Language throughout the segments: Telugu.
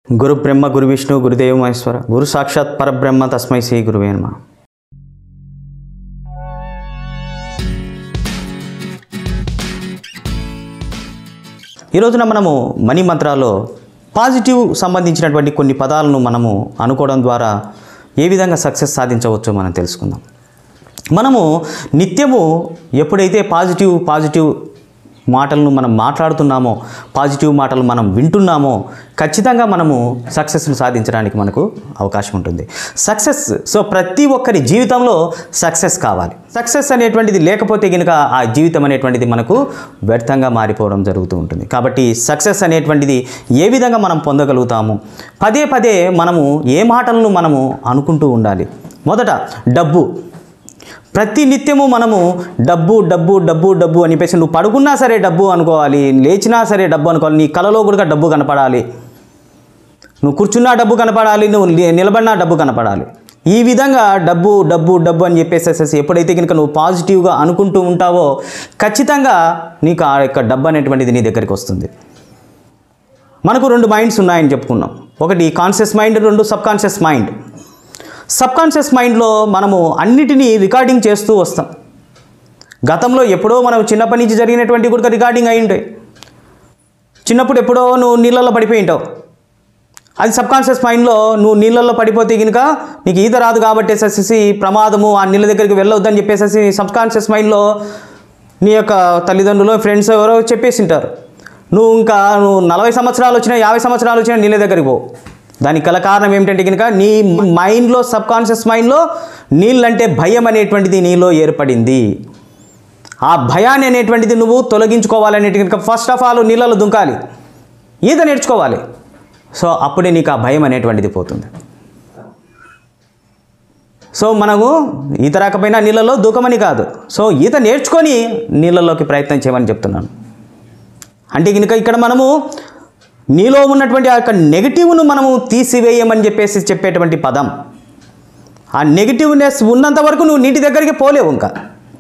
గురు బ్రహ్మ గురు విష్ణు గురుదేవ మహేశ్వర గురు సాక్షాత్ పరబ్రహ్మ తస్మై శ్రీ గురువే నమః ఈ రోజున మనము మనీ మంత్రాల్లో పాజిటివ్ సంబంధించినటువంటి కొన్ని పదాలను మనము అనుకోవడం ద్వారా ఏ విధంగా సక్సెస్ సాధించవచ్చో మనం తెలుసుకుందాం మనము నిత్యము ఎప్పుడైతే పాజిటివ్ పాజిటివ్ మాటలను మనం మాట్లాడుతున్నామో పాజిటివ్ మాటలు మనం వింటున్నామో ఖచ్చితంగా మనము సక్సెస్ను సాధించడానికి మనకు అవకాశం ఉంటుంది సక్సెస్ సో ప్రతి ఒక్కరి జీవితంలో సక్సెస్ కావాలి సక్సెస్ అనేటువంటిది లేకపోతే కనుక ఆ జీవితం అనేటువంటిది మనకు వ్యర్థంగా మారిపోవడం జరుగుతూ ఉంటుంది కాబట్టి సక్సెస్ అనేటువంటిది ఏ విధంగా మనం పొందగలుగుతాము పదే పదే మనము ఏ మాటలను మనము అనుకుంటూ ఉండాలి మొదట డబ్బు ప్రతి నిత్యము మనము డబ్బు డబ్బు డబ్బు డబ్బు అని చెప్పేసి నువ్వు పడుకున్నా సరే డబ్బు అనుకోవాలి లేచినా సరే డబ్బు అనుకోవాలి నీ కలలో కూడా డబ్బు కనపడాలి నువ్వు కూర్చున్నా డబ్బు కనపడాలి నువ్వు ని- నిలబడినా డబ్బు కనపడాలి ఈ విధంగా డబ్బు డబ్బు డబ్బు అని చెప్పేసేసి ఎప్పుడైతే కనుక నువ్వు పాజిటివ్గా అనుకుంటూ ఉంటావో ఖచ్చితంగా నీకు ఆ యొక్క డబ్బు అనేటువంటిది నీ దగ్గరికి వస్తుంది మనకు రెండు మైండ్స్ ఉన్నాయని చెప్పుకున్నాం ఒకటి కాన్షియస్ మైండ్ రెండు subconscious mind subconscious మైండ్లో మనము అన్నిటినీ రికార్డింగ్ చేస్తూ వస్తాం గతంలో ఎప్పుడో మనం చిన్నప్పటి నుంచి జరిగినటువంటి కూడా రికార్డింగ్ అయి ఉంటాయి చిన్నప్పుడు ఎప్పుడో నువ్వు నీళ్ళల్లో పడిపోయి ఉంటావు అది సబ్ కాన్షియస్ మైండ్లో నువ్వు నీళ్ళల్లో పడిపోతే కనుక నీకు ఈత రాదు కాబట్టి వేసేసి ప్రమాదము ఆ నీళ్ళ దగ్గరికి వెళ్ళొద్దని చెప్పేసి సబ్ కాన్షియస్ మైండ్లో నీ యొక్క తల్లిదండ్రులు ఫ్రెండ్స్ ఎవరో చెప్పేసి ఉంటారు నువ్వు ఇంకా నువ్వు నలభై సంవత్సరాలు వచ్చినా యాభై సంవత్సరాలు వచ్చినా నీళ్ళ దగ్గరికి పో దానికి గల కారణం ఏమిటంటే కనుక నీ మైండ్లో సబ్ కాన్షియస్ మైండ్లో నీళ్ళంటే భయం అనేటువంటిది నీలో ఏర్పడింది ఆ భయాన్ని అనేటువంటిది నువ్వు తొలగించుకోవాలనేటి కనుక ఫస్ట్ ఆఫ్ ఆల్ నీళ్ళలో దుంకాలి ఈత నేర్చుకోవాలి సో అప్పుడే నీకు ఆ భయం అనేటువంటిది పోతుంది సో మనము ఈత రాకపోయినా నీళ్ళలో దూకమని కాదు సో ఈత నేర్చుకొని నీళ్ళలోకి ప్రయత్నం చేయమని చెప్తున్నాను అంటే కనుక ఇక్కడ మనము నీలో ఉన్నటువంటి ఆ యొక్క నెగిటివ్ను మనము తీసివేయమని చెప్పేసి చెప్పేటువంటి పదం ఆ నెగిటివ్నెస్ ఉన్నంత వరకు నువ్వు నీటి దగ్గరికి పోలేవు ఇంకా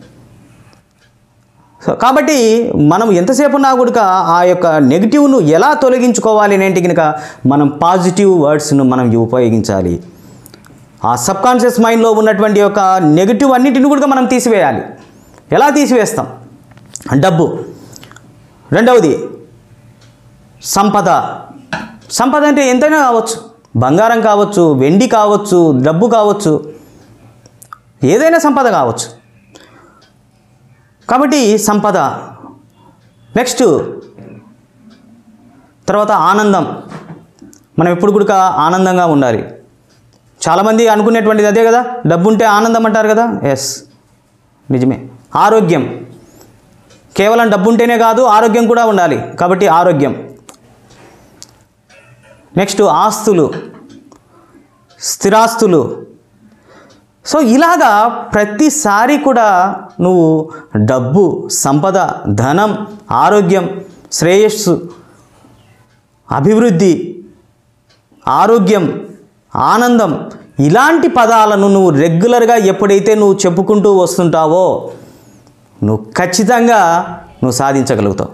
సో కాబట్టి మనం ఎంతసేపు ఉన్నా కూడా ఆ యొక్క నెగిటివ్ను ఎలా తొలగించుకోవాలి అనేంటి కనుక మనం పాజిటివ్ వర్డ్స్ను మనం ఉపయోగించాలి ఆ సబ్ కాన్షియస్ మైండ్లో ఉన్నటువంటి యొక్క నెగిటివ్ అన్నిటిని కూడా మనం తీసివేయాలి ఎలా తీసివేస్తాం డబ్బు రెండవది సంపద సంపద అంటే ఎంతైనా కావచ్చు బంగారం కావచ్చు వెండి కావచ్చు డబ్బు కావచ్చు ఏదైనా సంపద కావచ్చు కాబట్టి సంపద నెక్స్ట్ తర్వాత ఆనందం మనం ఎప్పుడు కూడా ఆనందంగా ఉండాలి చాలామంది అనుకునేటువంటిది అదే కదా డబ్బు ఉంటే ఆనందం అంటారు కదా ఎస్ నిజమే ఆరోగ్యం కేవలం డబ్బు ఉంటేనే కాదు ఆరోగ్యం కూడా ఉండాలి కాబట్టి ఆరోగ్యం నెక్స్ట్ ఆస్తులు స్థిరాస్తులు సో ఇలాగా ప్రతిసారి కూడా నువ్వు డబ్బు సంపద ధనం ఆరోగ్యం శ్రేయస్సు అభివృద్ధి ఆరోగ్యం ఆనందం ఇలాంటి పదాలను నువ్వు రెగ్యులర్గా ఎప్పుడైతే నువ్వు చెప్పుకుంటూ వస్తుంటావో నువ్వు ఖచ్చితంగా నువ్వు సాధించగలుగుతావు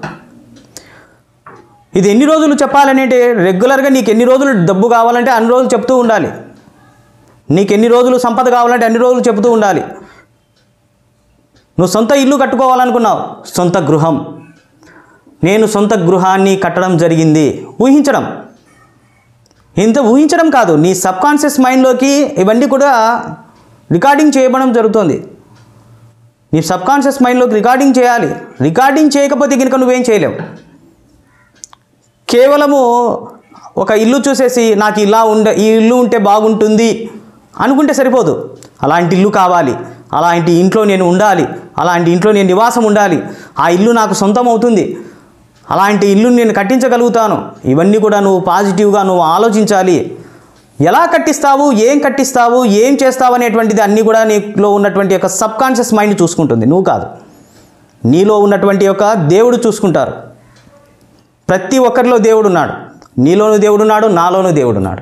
ఇది ఎన్ని రోజులు చెప్పాలనేంటి రెగ్యులర్గా నీకు ఎన్ని రోజులు డబ్బు కావాలంటే అన్ని రోజులు చెప్తూ ఉండాలి నీకు ఎన్ని రోజులు సంపద కావాలంటే అన్ని రోజులు చెబుతూ ఉండాలి నువ్వు సొంత ఇల్లు కట్టుకోవాలనుకున్నావు సొంత గృహం నేను సొంత గృహాన్ని కట్టడం జరిగింది ఊహించడం ఇంత ఊహించడం కాదు నీ సబ్ కాన్షియస్ మైండ్లోకి ఇవన్నీ కూడా రికార్డింగ్ చేయబడడం జరుగుతుంది నీ సబ్ కాన్షియస్ మైండ్లోకి రికార్డింగ్ చేయాలి రికార్డింగ్ చేయకపోతే కనుక నువ్వేం చేయలేవు కేవలము ఒక ఇల్లు చూసేసి నాకు ఇలా ఉండే ఈ ఇల్లు ఉంటే బాగుంటుంది అనుకుంటే సరిపోదు అలాంటి ఇల్లు కావాలి అలాంటి ఇంట్లో నేను ఉండాలి అలాంటి ఇంట్లో నేను నివాసం ఉండాలి ఆ ఇల్లు నాకు సొంతం అవుతుంది అలాంటి ఇల్లు నేను కట్టించగలుగుతాను ఇవన్నీ కూడా నువ్వు పాజిటివ్గా నువ్వు ఆలోచించాలి ఎలా కట్టిస్తావు ఏం కట్టిస్తావు ఏం చేస్తావు అనేటువంటిది అన్నీ కూడా నీలో ఉన్నటువంటి యొక్క సబ్ కాన్షియస్ మైండ్ చూసుకుంటుంది నువ్వు కాదు నీలో ఉన్నటువంటి యొక్క దేవుడు చూసుకుంటారు ప్రతి ఒక్కరిలో దేవుడు ఉన్నాడు నీలోను దేవుడు ఉన్నాడు నాలోను దేవుడు ఉన్నాడు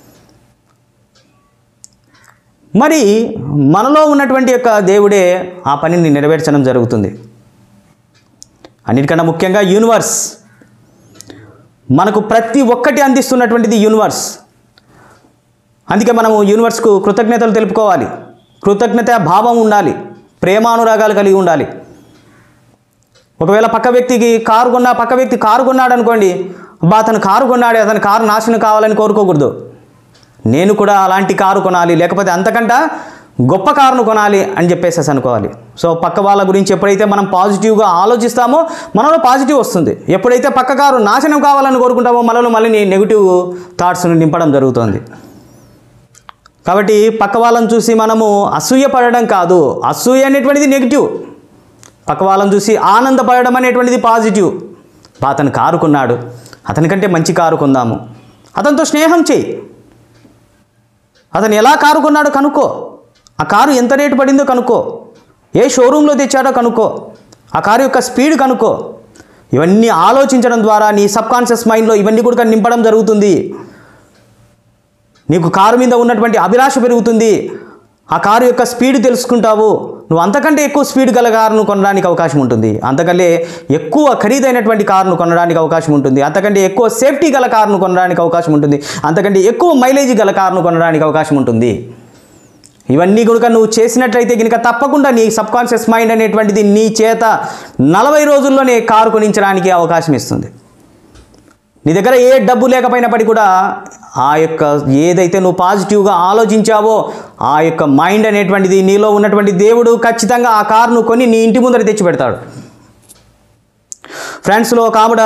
మరి మనలో ఉన్నటువంటి యొక్క దేవుడే ఆ పనిని నెరవేర్చడం జరుగుతుంది అన్నిటికన్నా ముఖ్యంగా యూనివర్స్ మనకు ప్రతి ఒక్కటి అందిస్తున్నటువంటిది యూనివర్స్ అందుకే మనము యూనివర్స్కు కృతజ్ఞతలు తెలుపుకోవాలి కృతజ్ఞత భావం ఉండాలి ప్రేమానురాగాలు కలిగి ఉండాలి ఒకవేళ పక్క వ్యక్తికి కారు కొన్నా పక్క వ్యక్తి కారు కొన్నాడు అనుకోండి అబ్బా అతను కారు కొన్నాడు అతని కారు నాశనం కావాలని కోరుకోకూడదు నేను కూడా అలాంటి కారు కొనాలి లేకపోతే అంతకంట గొప్ప కారును కొనాలి అని చెప్పేసి అనుకోవాలి సో పక్క వాళ్ళ గురించి ఎప్పుడైతే మనం పాజిటివ్గా ఆలోచిస్తామో మనలో పాజిటివ్ వస్తుంది ఎప్పుడైతే పక్క కారు నాశనం కావాలని కోరుకుంటామో మనలో మళ్ళీ నెగిటివ్ థాట్స్ను నింపడం జరుగుతుంది కాబట్టి పక్క వాళ్ళని చూసి మనము అసూయ పడడం కాదు అసూయ అనేటువంటిది నెగిటివ్ పక్క వాళ్ళని చూసి ఆనందపడడం అనేటువంటిది పాజిటివ్ బా, అతను కారు కొన్నాడు అతనికంటే మంచి కారు కొందాము అతనితో స్నేహం చేయి అతను ఎలా కారు కొన్నాడో కనుక్కో ఆ కారు ఎంత రేటు పడిందో కనుక్కో ఏ షోరూంలో తెచ్చాడో కనుక్కో ఆ కారు యొక్క స్పీడ్ కనుక్కో ఇవన్నీ ఆలోచించడం ద్వారా నీ సబ్కాన్షియస్ మైండ్లో ఇవన్నీ కూడా నింపడం జరుగుతుంది నీకు కారు మీద ఉన్నటువంటి అభిలాష పెరుగుతుంది ఆ కారు యొక్క స్పీడ్ తెలుసుకుంటావు నువ్వు అంతకంటే ఎక్కువ స్పీడ్ గల కారును కొనడానికి అవకాశం ఉంటుంది అంతకంటే ఎక్కువ ఖరీదైనటువంటి కారును కొనడానికి అవకాశం ఉంటుంది అంతకంటే ఎక్కువ సేఫ్టీ గల కారును కొనడానికి అవకాశం ఉంటుంది అంతకంటే ఎక్కువ మైలేజ్ గల కారును కొనడానికి అవకాశం ఉంటుంది ఇవన్నీ కనుక నువ్వు చేసినట్లయితే కనుక తప్పకుండా నీ సబ్కాన్షియస్ మైండ్ అనేటువంటిది నీ చేత నలభై రోజుల్లోనే కారు కొనించడానికి అవకాశం ఇస్తుంది నీ దగ్గర ఏ డబ్బు లేకపోయినప్పటికీ కూడా ఆ యొక్క ఏదైతే నువ్వు పాజిటివ్గా ఆలోచించావో ఆ యొక్క మైండ్ అనేటువంటిది నీలో ఉన్నటువంటి దేవుడు ఖచ్చితంగా ఆ కారును కొని నీ ఇంటి ముందర తెచ్చి పెడతాడు ఫ్రెండ్స్లో ఒక ఆవిడ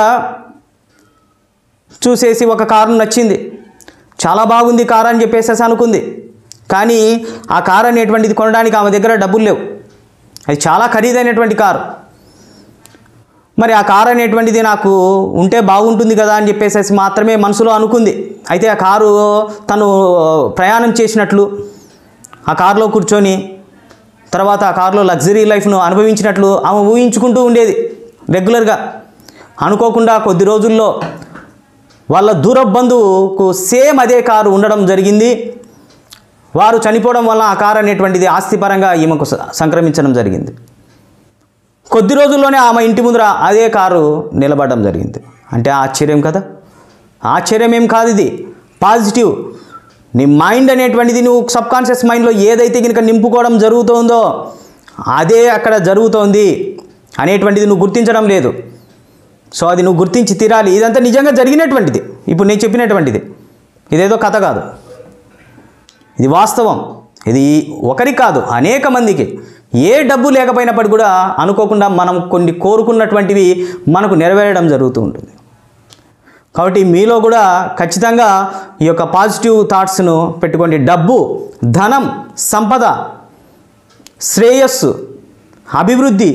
చూసేసి ఒక కారు నచ్చింది చాలా బాగుంది కారు అని చెప్పేసి అనుకుంది కానీ ఆ కారు అనేటువంటిది కొనడానికి ఆమె దగ్గర డబ్బులు లేవు అది చాలా ఖరీదైనటువంటి కారు మరి ఆ కారు అనేటువంటిది నాకు ఉంటే బాగుంటుంది కదా అని చెప్పేసి మాత్రమే మనసులో అనుకుంది అయితే ఆ కారు తను ప్రయాణం చేసినట్లు ఆ కారులో కూర్చొని తర్వాత ఆ కారులో లగ్జరీ లైఫ్ను అనుభవించినట్లు ఆమె ఊహించుకుంటూ ఉండేది రెగ్యులర్గా అనుకోకుండా కొద్ది రోజుల్లో వాళ్ళ దూర బంధువుకు సేమ్ అదే కారు ఉండడం జరిగింది వారు చనిపోవడం వల్ల ఆ కారు అనేటువంటిది ఆస్తిపరంగా ఈమెకు స- సంక్రమించడం జరిగింది కొద్ది రోజుల్లోనే ఆమె ఇంటి ముందర అదే కారు నిలబడడం జరిగింది అంటే ఆశ్చర్యం కదా ఆశ్చర్యం ఏం కాదు ఇది పాజిటివ్ నీ మైండ్ అనేటువంటిది నువ్వు సబ్కాన్షియస్ మైండ్లో ఏదైతే కనుక నింపుకోవడం జరుగుతుందో అదే అక్కడ జరుగుతోంది అనేటువంటిది నువ్వు గుర్తించడం లేదు సో అది నువ్వు గుర్తించి తీరాలి ఇదంతా నిజంగా జరిగినటువంటిది ఇప్పుడు నేను చెప్పినటువంటిది ఇదేదో కథ కాదు ఇది వాస్తవం ఇది ఒకరికి కాదు అనేక మందికి ఏ డబ్బు లేకపోయినప్పటికీ కూడా అనుకోకుండా మనం కొన్ని కోరుకున్నటువంటివి మనకు నెరవేరడం జరుగుతూ ఉంటుంది కాబట్టి మీలో కూడా ఖచ్చితంగా ఈ యొక్క పాజిటివ్ థాట్స్ను పెట్టుకోండి డబ్బు ధనం సంపద శ్రేయస్సు అభివృద్ధి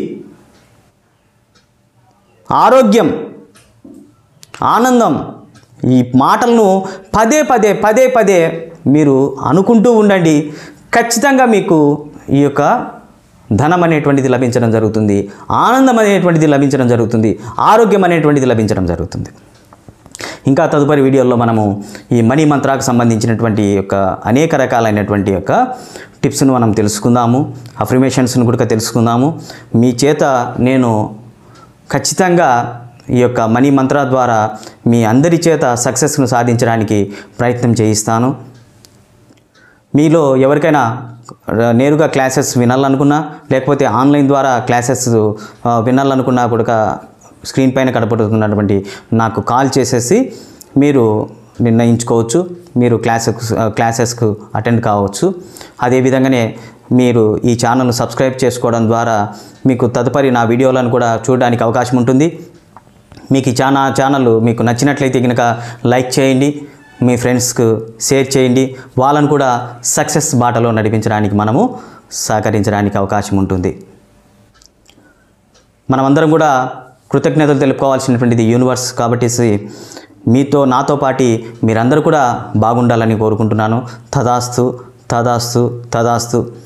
ఆరోగ్యం ఆనందం ఈ మాటలను పదే పదే పదే పదే మీరు అనుకుంటూ ఉండండి ఖచ్చితంగా మీకు ఈ యొక్క ధనం అనేటువంటిది లభించడం జరుగుతుంది ఆనందం అనేటువంటిది లభించడం జరుగుతుంది ఆరోగ్యం అనేటువంటిది లభించడం జరుగుతుంది ఇంకా తదుపరి వీడియోలో మనము ఈ మనీ మంత్రాకు సంబంధించినటువంటి యొక్క అనేక రకాలైనటువంటి యొక్క టిప్స్ను మనం తెలుసుకుందాము అఫర్మేషన్స్ను కూడా తెలుసుకుందాము మీ చేత నేను ఖచ్చితంగా ఈ యొక్క మనీ మంత్ర ద్వారా మీ అందరి చేత సక్సెస్ను సాధించడానికి ప్రయత్నం చేయిస్తాను మీలో ఎవరికైనా నేరుగా క్లాసెస్ వినాలనుకున్నా లేకపోతే ఆన్లైన్ ద్వారా క్లాసెస్ ఆ, వినాలనుకున్నా కూడా స్క్రీన్ పైన కనపడుతున్నటువంటి నాకు కాల్ చేసేసి మీరు నిర్ణయించుకోవచ్చు మీరు క్లాసెస్ క్లాసెస్కు అటెండ్ కావచ్చు అదేవిధంగానే మీరు ఈ ఛానల్ను సబ్స్క్రైబ్ చేసుకోవడం ద్వారా మీకు తదుపరి నా వీడియోలను కూడా చూడడానికి అవకాశం ఉంటుంది మీకు ఈ ఛానా ఛానల్ మీకు నచ్చినట్లయితే కనుక లైక్ చేయండి మీ ఫ్రెండ్స్కు షేర్ చేయండి వాళ్ళను కూడా సక్సెస్ బాటలో నడిపించడానికి మనము సహకరించడానికి అవకాశం ఉంటుంది మనమందరం కూడా కృతజ్ఞతలు తెలుపుకోవాల్సినటువంటిది యూనివర్స్ కాబట్టి సి- మీతో నాతో పాటి మీరందరూ కూడా బాగుండాలని కోరుకుంటున్నాను తదాస్తు తదాస్తు తదాస్తు